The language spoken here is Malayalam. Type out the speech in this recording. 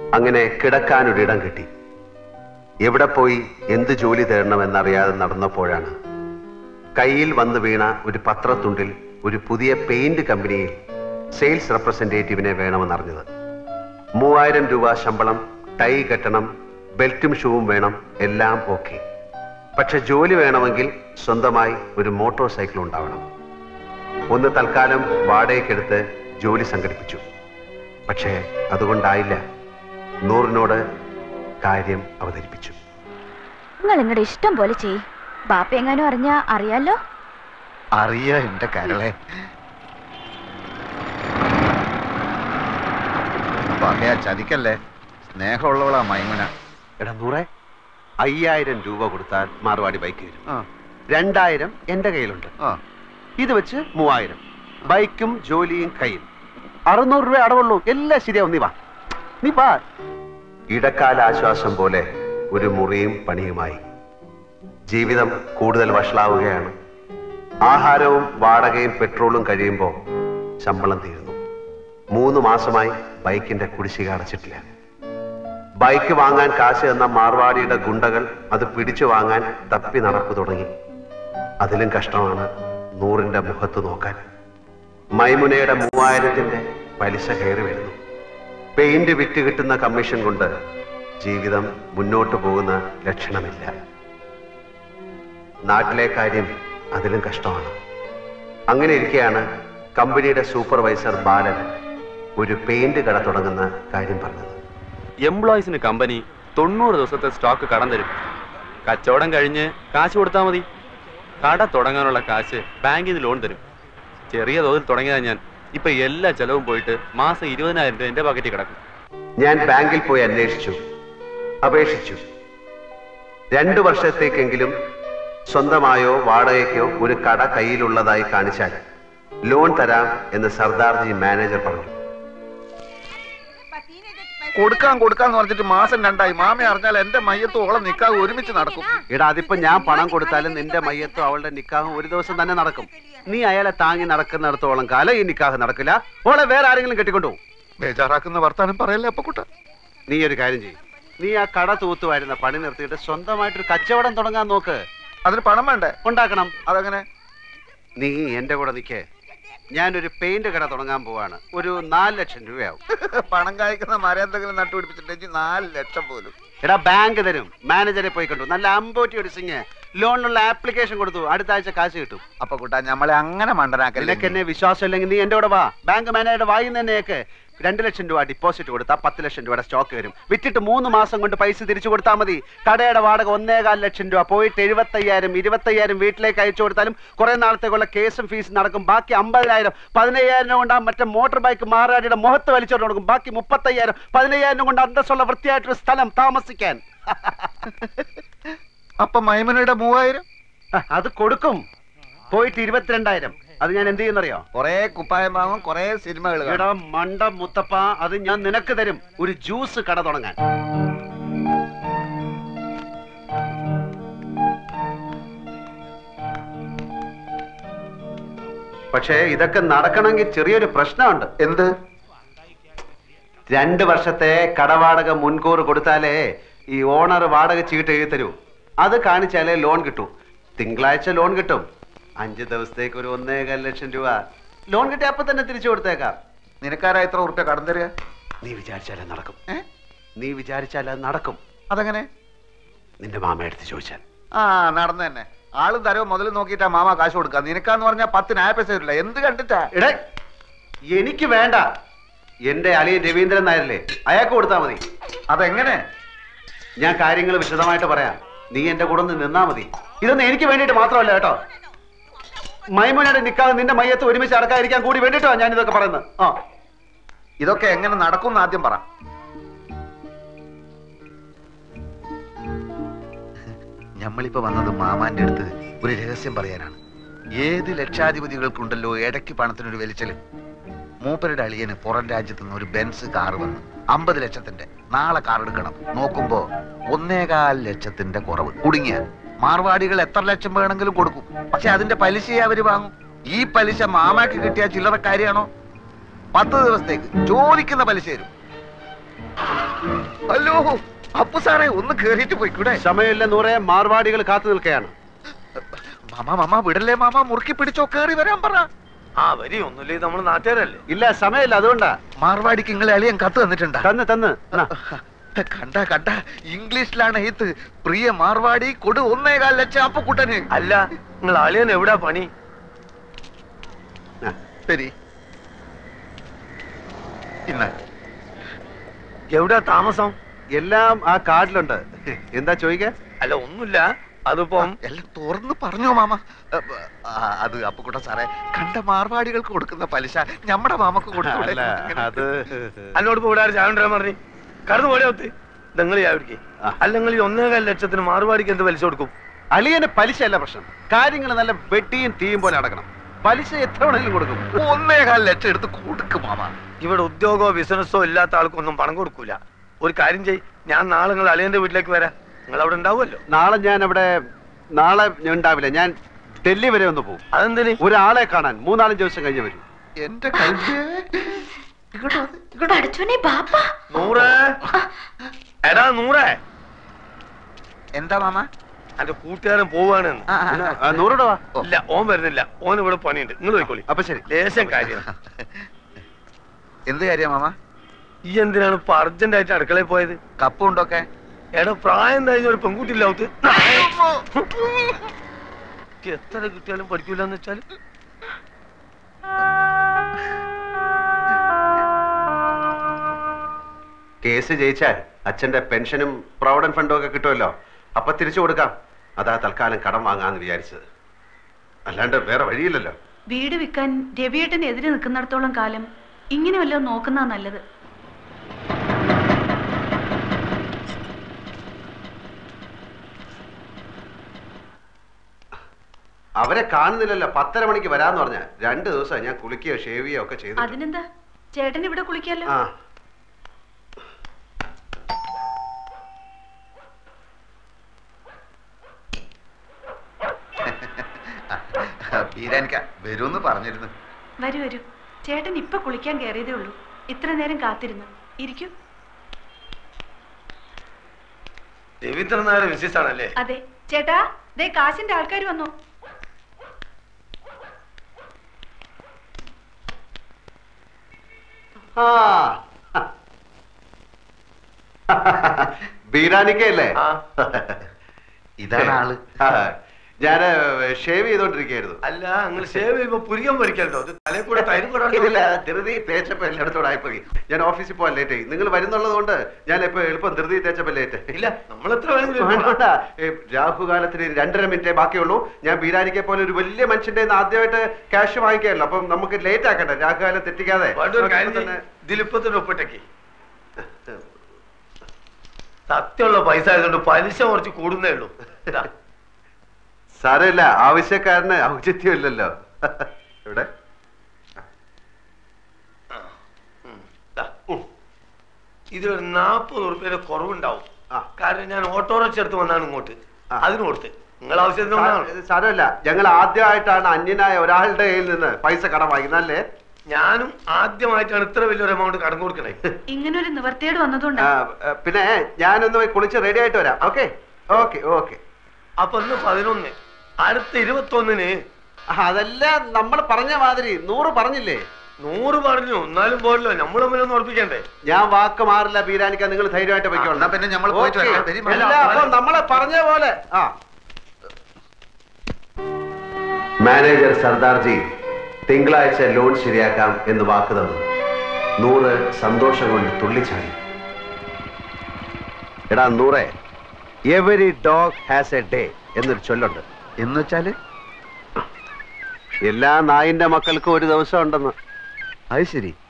അങ്ങനെ കിടക്കാനൊരിടം കിട്ടി എവിടെ പോയി എന്ത് ജോലി തേടണമെന്നറിയാതെ നടന്നപ്പോഴാണ് കയ്യിൽ വന്നു വീണ ഒരു പത്രത്തുണ്ടിൽ ഒരു പുതിയ പെയിന്റ് കമ്പനിയിൽ സെയിൽസ് റെപ്രസെന്റേറ്റീവിനെ വേണമെന്നറിഞ്ഞത് മൂവായിരം രൂപ ശമ്പളം ടൈ കെട്ടണം ബെൽറ്റും ഷൂവും വേണം എല്ലാം ഓക്കെ പക്ഷെ ജോലി വേണമെങ്കിൽ സ്വന്തമായി ഒരു മോട്ടോർ സൈക്കിൾ ഉണ്ടാവണം ഒന്ന് തൽക്കാലം വാടകയ്ക്കെടുത്ത് ജോലി സംഘടിപ്പിച്ചു പക്ഷേ അതുകൊണ്ടായില്ല നൂറിനോട് കാര്യം അവതരിപ്പിച്ചു നിങ്ങൾ നിങ്ങളുടെ ഇഷ്ടം പോലെ ചെയ് ബാപ്പ എങ്ങാനും അറിഞ്ഞാ അറിയാലോ അറിയ എന്റെ കരളെ പറയാ ചതിക്കല്ലേ സ്നേഹമുള്ളവളാ മൈമുന എടാ നൂറെ അയ്യായിരം രൂപ കൊടുത്താൽ മാർവാടി ബൈക്ക് വരും ആ രണ്ടായിരം എന്റെ കയ്യിലുണ്ട് ആ ഇത് വെച്ച് മൂവായിരം ബൈക്കും ജോലിയും കയ്യിൽ അറുന്നൂറ് രൂപ അടവുള്ളൂ എല്ലാം ശരിയാവും നീ വാ നീ വാ ഇടക്കാല ആശ്വാസം പോലെ ഒരു മുറിയും പണിയുമായി ജീവിതം കൂടുതൽ വഷളാവുകയാണ് ആഹാരവും വാടകയും പെട്രോളും കഴിയുമ്പോൾ ശമ്പളം തീരുന്നു മൂന്ന് മാസമായി ബൈക്കിന്റെ കുടിശ്ശിക അടച്ചിട്ടില്ല ബൈക്ക് വാങ്ങാൻ കാശ് എന്ന മാർവാടിയുടെ ഗുണ്ടകൾ അത് പിടിച്ചു വാങ്ങാൻ തപ്പി നടപ്പ് തുടങ്ങി അതിലും കഷ്ടമാണ് നൂറിന്റെ മുഖത്ത് നോക്കാൻ മൈമുനയുടെ മൂവായിരത്തിന്റെ പലിശ കയറി വരുന്നു പെയിന്റ് വിറ്റ് കിട്ടുന്ന കമ്മീഷൻ കൊണ്ട് ജീവിതം മുന്നോട്ട് പോകുന്ന ലക്ഷണമില്ല നാട്ടിലെ കാര്യം അതിലും കഷ്ടമാണ് അങ്ങനെ ഇരിക്കെയാണ് കമ്പനിയുടെ സൂപ്പർവൈസർ ബാലൻ ഒരു പെയിന്റ് കട തുടങ്ങുന്ന കാര്യം പറഞ്ഞത് എംപ്ലോയീസിന് കമ്പനി തൊണ്ണൂറ് ദിവസത്തെ സ്റ്റോക്ക് കടം തരും കച്ചവടം കഴിഞ്ഞ് കാശ് കൊടുത്താൽ മതി കട തുടങ്ങാനുള്ള കാശ് ബാങ്കിൽ നിന്ന് ലോൺ തരും ചെറിയ തോതിൽ തുടങ്ങിയതാ ഞാൻ ഇപ്പൊ എല്ലാ ചെലവും പോയിട്ട് മാസം ഇരുപതിനായിരം രൂപ എന്റെ പാക്കറ്റിൽ കിടക്കും ഞാൻ ബാങ്കിൽ പോയി അന്വേഷിച്ചു അപേക്ഷിച്ചു രണ്ടു വർഷത്തേക്കെങ്കിലും സ്വന്തമായോ വാടകയ്ക്കോ ഒരു കട കയ്യിലുള്ളതായി കാണിച്ചാൽ ലോൺ തരാം എന്ന് സർദാർജി മാനേജർ പറഞ്ഞു കൊടുക്കാൻ കൊടുക്കാന്ന് പറഞ്ഞിട്ട് മാസം രണ്ടായി മാമ അറിഞ്ഞാൽ എന്റെ മയ്യത്ത് ഓളം നിക്കാതെ ഒരുമിച്ച് നടക്കും എടാ അതിപ്പോ ഞാൻ പണം കൊടുത്താലും നിന്റെ മയ്യത്തും അവളുടെ നിക്കാഹും ഒരു ദിവസം തന്നെ നടക്കും നീ അയാളെ താങ്ങി നടക്കുന്നിടത്തോളം കാലം ഈ നിക്കാഹ് നടക്കില്ല ഓളെ വേറെ ആരെങ്കിലും കെട്ടിക്കൊണ്ടു ബേജാറാക്കുന്ന വർത്താനം പറയല്ലേ അപ്പൊ കുട്ട നീ ഒരു കാര്യം ചെയ്യും നീ ആ കട തൂത്തുവായിരുന്ന പണി നിർത്തിയിട്ട് സ്വന്തമായിട്ടൊരു കച്ചവടം തുടങ്ങാൻ നോക്ക് അതിന് പണം വേണ്ടേ ഉണ്ടാക്കണം അതെങ്ങനെ നീ എന്റെ കൂടെ നിൽക്കേ ഞാനൊരു പെയിന്റ് കട തുടങ്ങാൻ പോവാണ് ഒരു നാല് ലക്ഷം രൂപയാവും പണം കായ്ക്കുന്ന മരം എന്തെങ്കിലും നട്ടുപിടിപ്പിച്ചിട്ടുണ്ടെങ്കിൽ നാല് ലക്ഷം പോലും എടാ ബാങ്ക് തരും മാനേജറെ പോയി കണ്ടു നല്ല അമ്പോറ്റി ഒരു സിംഗ് ലോണിനുള്ള ആപ്ലിക്കേഷൻ കൊടുത്തു അടുത്ത ആഴ്ച കാശ് കിട്ടും അപ്പൊ കുട്ടാ നമ്മളെ അങ്ങനെ മണ്ടനാക്കല്ലേ നിനക്ക് എന്നെ വിശ്വാസം ഇല്ലെങ്കിൽ നീ എന്റെ കൂടെ വാ ബാങ്ക് മാനേജറുടെ വായി തന്നെയൊക്കെ രണ്ട് ലക്ഷം രൂപ ഡിപ്പോസിറ്റ് കൊടുത്താൽ പത്ത് ലക്ഷം രൂപയുടെ സ്റ്റോക്ക് വരും വിറ്റിട്ട് മൂന്ന് മാസം കൊണ്ട് പൈസ തിരിച്ചു കൊടുത്താൽ മതി കടയുടെ വാടക ഒന്നേകാൽ ലക്ഷം രൂപ പോയിട്ട് എഴുപത്തയ്യായിരം ഇരുപത്തയ്യായിരം വീട്ടിലേക്ക് അയച്ചു കൊടുത്താലും കുറെ നാളത്തേക്കുള്ള കേസും ഫീസും നടക്കും ബാക്കി അമ്പതിനായിരം പതിനയ്യായിരം കൊണ്ട് ആ മറ്റേ മോട്ടോർ ബൈക്ക് മാറാടിയുടെ മുഖത്ത് വലിച്ചോണ്ട് കൊടുക്കും ബാക്കി മുപ്പത്തയ്യായിരം പതിനയ്യായിരം കൊണ്ട് അന്തസ്സുള്ള വൃത്തിയായിട്ടൊരു സ്ഥലം താമസിക്കാൻ അപ്പൊ മൈമനയുടെ മൂവായിരം ആ, അത് കൊടുക്കും പോയിട്ട് ഇരുപത്തിരണ്ടായിരം അത് ഞാൻ എന്ത് ചെയ്യുന്നറിയോ കൊറേ കുപ്പായം വാങ്ങും കൊറേ സിനിമകൾ എടാ മണ്ട മുത്തപ്പ അത് ഞാൻ നിനക്ക് തരും ഒരു ജ്യൂസ് കട തുടങ്ങാൻ പക്ഷേ ഇതൊക്കെ നടക്കണമെങ്കിൽ ചെറിയൊരു പ്രശ്നമുണ്ട് എന്ത് രണ്ട് വർഷത്തെ കടവാടക മുൻകൂർ കൊടുത്താലേ ഈ ഓണർ വാടക ചീട്ട് എഴുതി തരൂ അത് കാണിച്ചാലേ ലോൺ കിട്ടൂ തിങ്കളാഴ്ച ലോൺ കിട്ടും അഞ്ച് ദിവസത്തേക്ക് ഒരു ഒന്നേകാൽ ലക്ഷം രൂപ ലോൺ കിട്ടി അപ്പൊ തന്നെ തിരിച്ചു കൊടുത്തേക്കാം നിനക്കാരാ എത്ര ഉറുപ്പ്യ കടം തരിക നീ വിചാരിച്ചാലേ നടക്കും ഏ? നീ വിചാരിച്ചാൽ അത് നടക്കും അതെങ്ങനെ നിന്റെ മാമയെടുത്ത് ചോദിച്ചാൽ ആ നടന്നു തന്നെ ആളും തരവ് മുതൽ നോക്കിയിട്ടാ മാമ കാശ് കൊടുക്കുക നിനക്കാന്ന് പറഞ്ഞാൽ പത്തിന് ആയ പൈസ തരില്ല എന്ത് കണ്ടിട്ടാ എടേ എനിക്ക് വേണ്ട എന്റെ അളിയൻ രവീന്ദ്രൻ നായരല്ലേ അയാൾക്ക് കൊടുത്താൽ മതി അതെങ്ങനെ ഞാൻ കാര്യങ്ങൾ വിശദമായിട്ട് പറയാം നീ എന്റെ കൂടെ ഒന്ന് നിന്നാ മതി ഇതൊന്നും എനിക്ക് വേണ്ടിയിട്ട് മാത്രമല്ല കേട്ടോ മൈമുനയുടെ നിക്കാതെ നിന്റെ മയ്യത്ത് ഒരുമിച്ച് അടക്കാതിരിക്കാൻ കൂടി വേണ്ടിയിട്ടോ ഞാൻ ഇതൊക്കെ പറയുന്നത് ആ ഇതൊക്കെ എങ്ങനെ നടക്കും എന്ന് ആദ്യം പറ ഞമ്മളിപ്പോ വന്നത് മാമാന്റെ അടുത്ത് ഒരു രഹസ്യം പറയാനാണ് ഏത് ലക്ഷാധിപതികൾക്കുണ്ടല്ലോ ഇടയ്ക്ക് പണത്തിനൊരു വലിച്ചല് മൂപ്പരുടെ അളിയന് പുറം രാജ്യത്ത് നിന്ന് ഒരു ബെൻസ് കാർ വന്നു അമ്പത് ലക്ഷത്തിന്റെ നാളെ കാർ എടുക്കണം നോക്കുമ്പോ ഒന്നേകാൽ ലക്ഷത്തിന്റെ കുറവ് കുടുങ്ങിയ മാർവാടികൾ എത്ര ലക്ഷം വേണമെങ്കിലും കൊടുക്കും പക്ഷെ അതിന്റെ പലിശയെ അവര് വാങ്ങും ഈ പലിശ മാമാക്ക് കിട്ടിയ ചില്ലറ കാര്യമാണോ പത്ത് ദിവസത്തേക്ക് ചോദിക്കുന്ന പലിശ തരും ഹലോ അപ്പു സാറേ ഒന്ന് കേറിയിട്ട് പോയിക്കൂടെ സമയമില്ല നൂറെ മാർവാടികൾ കാത്തു നിൽക്കുകയാണ് മാമ മാമ വിടല്ലേ മാമ മുറുക്കി പിടിച്ചോ കേറി വരാൻ പറ ആ വരി ഒന്നുമില്ലേ നമ്മൾ നാട്ടുകാരല്ലേ ഇല്ല സമയമില്ല അതുകൊണ്ടാ മാർവാടിക്ക് നിങ്ങളെ അളിയൻ കത്ത് തന്നിട്ടുണ്ടാ തന്ന് തന്ന് എന്നാ. കണ്ട കണ്ട ഇംഗ്ലീഷിലാണ് എഴുത്ത് പ്രിയ മാർവാടി കൊടു ഒന്നേകാൽ ലക്ഷം അപ്പുക്കുട്ടന് അല്ല നിങ്ങൾ അളിയൻ എവിടാ പണി ആ. ശരി ഇന്ന എവിടാ താമസം എല്ലാം ആ കാർഡിലുണ്ട് എന്താ ചോദിക്കാ അല്ല ഒന്നുമില്ല അതിപ്പം എല്ലാം തുറന്ന് പറഞ്ഞോ മാമ അപ്പ, ആ, അത് അപ്പുക്കുട്ടൻ സാറേ കണ്ട മാർവാടികൾക്ക് കൊടുക്കുന്ന പലിശ ഞമ്മടെ മാമക്ക് കൊടുത്തൂടെ? അല്ല അത് എന്നോട് ഇപ്പൊ ഇവിടെ ചായ കൊണ്ടുവരാൻ പറഞ്ഞു കടന്നു പോലെ ഒത്ത് നിങ്ങൾ ചായ ആ. അല്ല നിങ്ങൾ ഈ ഒന്നേകാൽ ലക്ഷത്തിന് മാറുപാടിക്ക് എന്ത് പലിശ കൊടുക്കും അളിയന് പലിശ അല്ല പ്രശ്നം കാര്യങ്ങൾ നല്ല വെട്ടിയും തീയും പോലെ നടക്കണം പലിശ എത്ര വേണമെങ്കിലും കൊടുക്കും ഒന്നേകാൽ ലക്ഷം എടുത്ത് കൊടുക്കും മാമ ഇവിടെ ഉദ്യോഗമോ ബിസിനസ്സോ ഇല്ലാത്ത ആൾക്കൊന്നും പണം കൊടുക്കൂല ഒരു കാര്യം ചെയ് ഞാൻ നാളെ നിങ്ങൾ അളിയന്റെ വീട്ടിലേക്ക് വരാം നിങ്ങൾ അവിടെ ഉണ്ടാവുമല്ലോ നാളെ ഞാൻ അവിടെ നാളെ ഞാൻ ഉണ്ടാവില്ല ഞാൻ ഡൽഹി വരെ ഒന്ന് പോകും അതെന്തിന് ഒരാളെ കാണാൻ മൂന്നാലഞ്ച് ദിവസം കഴിഞ്ഞ് വരും എന്റെ കൈ പഠിച്ചോനെ ബാപ്പ നൂറേ എടാ നൂറേ എന്താ മാമ എന്റെ കൂട്ടുകാരൻ പോവാണ് ആ, ആ, പിന്നെ, ആ. ആ, നൂറ് രൂപ ഇല്ല ഓൻ വരുന്നില്ല ഓൻ ഇവിടെ പണിയുണ്ട് നിങ്ങൾ പോയിക്കോളി അപ്പൊ ശരി ലേശം കാര്യം എന്ത് കാര്യ മാമ ഈ എന്തിനാണ് ഇപ്പൊ അർജന്റ് ആയിട്ട് അടുക്കളയിൽ പോയത് കപ്പും ഉണ്ടൊക്കെ എടാ പ്രായം കഴിഞ്ഞ ഒരു പെൺകുട്ടി ഇല്ലാവത്ത് എത്ര കിട്ടിയാലും പഠിക്കൂല എന്ന് വെച്ചാൽ കേസ് ജയിച്ചാൽ അച്ഛന്റെ പെൻഷനും പ്രൊവിഡന്റ് ഫണ്ടും ഒക്കെ കിട്ടുമല്ലോ അപ്പൊ തിരിച്ചു കൊടുക്കാം അതാ തൽക്കാലം കടം വാങ്ങാന്ന് വിചാരിച്ചത് അല്ലാണ്ട് വേറെ വഴിയില്ലല്ലോ വീട് വിൽക്കാൻ രവിയേട്ടന് എതിരെ നിൽക്കുന്നിടത്തോളം കാലം ഇങ്ങനെ വല്ലതും നോക്കുന്നതാ നല്ലത് അവരെ കാണുന്നില്ലല്ലോ പത്തര മണിക്ക് വരാന്ന് പറഞ്ഞ രണ്ട് ദിവസം ഞാൻ കുളിക്കുകയോ ഷേവ് ചെയ്യുകയോ ഒക്കെ ചെയ്തു അതിനെന്താ ചേട്ടൻ ഇവിടെ കുളിക്കാലോ ആ ബീരാനിക്ക വരുമെന്ന് പറഞ്ഞിരുന്നു വരൂ വരൂ ചേട്ടൻ ഇപ്പൊ കുളിക്കാൻ കയറിയതേ ഉള്ളൂ ഇത്ര നേരം കാത്തിരുന്നു ഇരിക്കൂ രവീന്ദ്രൻ നായർ മിസ്സിസ് ആണല്ലേ അതെ ചേട്ടാ ദേ കാശിന്റെ ആൾക്കാർ വന്നു ആ ബീരാനിക്കയല്ലേ ആ. ഇതാണ് ആള് ഞാൻ ഷേവ് ചെയ്തോണ്ടിരിക്കുകയായിരുന്നു അല്ല നിങ്ങൾ സേവ് ചെയ്യുമ്പോ പുരികം പൊരിക്കല്ലോ അത് തലയിൽ കൂടെ തൈരും കൂടെ ഇല്ല ധൃതി തേച്ചപ്പോ എല്ലായിടത്തോടെ ആയിപ്പോയി ഞാൻ ഓഫീസിൽ പോകാൻ ലേറ്റ് ആയി നിങ്ങൾ വരുന്നുള്ളത് കൊണ്ട് ഞാൻ ഇപ്പൊ എളുപ്പം ധൃതി തേച്ചപ്പോ ലേറ്റ് ഇല്ല നമ്മൾ എത്ര വേണമെങ്കിലും വേണ്ട, ഇരുന്നോളാം. വേണ്ട. ഏ, രാഹുകാലത്തിന് രണ്ടര മിനിറ്റേ ബാക്കിയുള്ളൂ ഞാൻ ബീരാനിക്കെ പോലെ ഒരു വലിയ മനുഷ്യന്റെ കയ്യിന്ന് ആദ്യമായിട്ട് ക്യാഷ് വാങ്ങിക്കാമല്ലോ അപ്പം നമുക്ക് ലേറ്റ് ആക്കണ്ട രാഹുകാലം തെറ്റിക്കാതെ വേണ്ട ഒരു കാര്യം തന്നെ ചെയ്യ്. ഇതിലിപ്പോ തന്നെ ഒപ്പിട്ടേക്ക് സത്യമുള്ള പൈസ ആയതുകൊണ്ട് പലിശ കുറച്ച് കൂടുന്നേ ഉള്ളൂ ഇതാ. സാരമില്ല ആവശ്യക്കാരന് ഔചിത്യമില്ലല്ലോ ഇവിടെ ഉം, ഇതാ. ഇതിലൊരു നാൽപ്പത് ഉറുപ്പ്യയുടെ കുറവുണ്ടാവും ആ. കാരണം ഞാൻ ഓട്ടോറിക്ഷ എടുത്ത് വന്നാണ് ഇങ്ങോട്ട് ആ. അതിന് കൊടുത്ത് നിങ്ങൾ ആവശ്യത്തിന് വന്നതാണ് സാ- സാരമില്ല ഞങ്ങൾ ആദ്യമായിട്ടാണ് അന്യനായ ഒരാളുടെ കയ്യിൽ നിന്ന് പൈസ കടം വാങ്ങുന്നല്ലേ ഞാനും ആദ്യമായിട്ടാണ് ഇത്ര വലിയൊരു എമൗണ്ട് കടം കൊടുക്കണേ ഇങ്ങനൊരു നിവർത്തിയേട് വന്നതുകൊണ്ടാ പിന്നെ ഞാനൊന്ന് പോയി കുളിച്ച് റെഡി ആയിട്ട് വരാം ഓക്കെ ഓക്കെ ഓക്കെ അപ്പൊ ഇന്ന് പതിനൊന്ന് അടുത്ത ഇരുപത്തൊന്നിന് അതെല്ലാം നമ്മൾ പറഞ്ഞ മാതിരി നൂറ് പറഞ്ഞില്ലേ നൂറ് പറഞ്ഞു എന്നാലും പോരല്ലോ നമ്മൾ തമ്മിലൊന്ന് ഉറപ്പിക്കണ്ടേ ഞാൻ വാക്ക് മാറില്ല ബീരാനിക്ക നിങ്ങൾ ധൈര്യമായിട്ട് ആ, പൊയ്ക്കോളാം എന്നാ പിന്നെ ഞമ്മള് പോയിട്ട് ഓക്കേ. വരാം. വരി, അല്ല, വരാം. അപ്പൊ നമ്മളെ പറഞ്ഞ പോലെ ആ മാനേജർ സർദാർജി തിങ്കളാഴ്ച ലോൺ ശരിയാക്കാം എന്ന് വാക്ക് തന്നു നൂറ് സന്തോഷം കൊണ്ട് തുള്ളിച്ചാടി എടാ നൂറെ every dog has a day എന്നൊരു ചൊല്ലുണ്ട് എന്ന് വെച്ചാല് എല്ലാ നായിന്റെ മക്കൾക്കും ഒരു ദിവസം ഉണ്ടെന്ന് അത് ശരി